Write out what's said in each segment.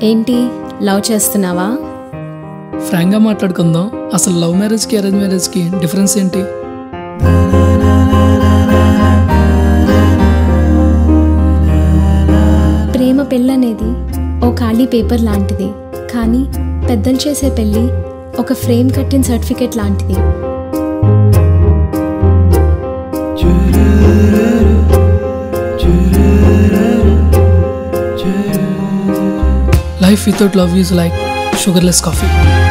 ఏంటి లవ్ చేస్తున్నావా ఫ్రాంక్గా మాట్లాడుకుందాం అసలు లవ్ మ్యారేజ్కి అరేంజ్ మ్యారేజ్కి డిఫరెన్స్ ఏంటి ప్రేమ పెళ్ళనేది ఓ ఖాళీ పేపర్ లాంటిది కానీ పెద్దలు చేసే పెళ్ళి ఒక ఫ్రేమ్ కట్టిన సర్టిఫికేట్ లాంటిది life without love is like sugarless coffee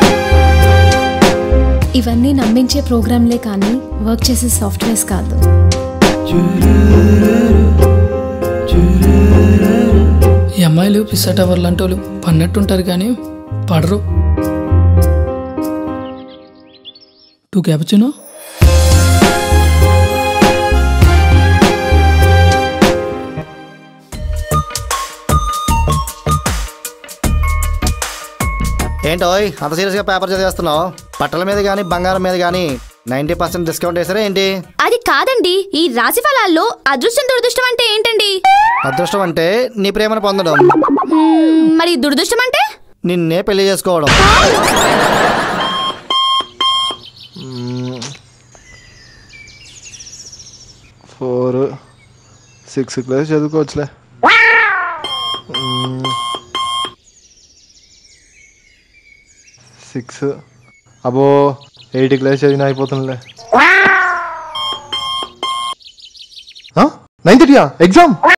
ఇవన్నీ నమ్మించే ప్రోగ్రాంలే కానీ వర్క్ చేసే సాఫ్ట్వేర్స్ కాదు ఈ అమ్మాయిలు పిస్సా టవర్ లాంటి వాళ్ళు పన్నట్టుంటారు కానీ పడరు టూ క్యాపుచినో ఏంటోయ్ అంత సీరియస్గా పేపర్ చదివేస్తున్నావు బట్టల మీద కానీ బంగారం మీద కానీ నైంటీ పర్సెంట్ డిస్కౌంట్ వేసారా ఏంటి అది కాదండి ఈ రాశి ఫలాల్లో అదృష్టం దురదృష్టం అంటే ఏంటండి అదృష్టం అంటే నీ ప్రేమను పొందడం మ్మ్, మరి దురదృష్టం అంటే నిన్నే పెళ్లి చేసుకోవడం ఫోర్ సిక్స్ క్లాస్ చదువుకోవచ్చులే సిక్స్ అబో ఎయిట్ క్లాస్ చదివిన అయిపోతుందిలే నైన్ థర్టీయా ఎగ్జామ్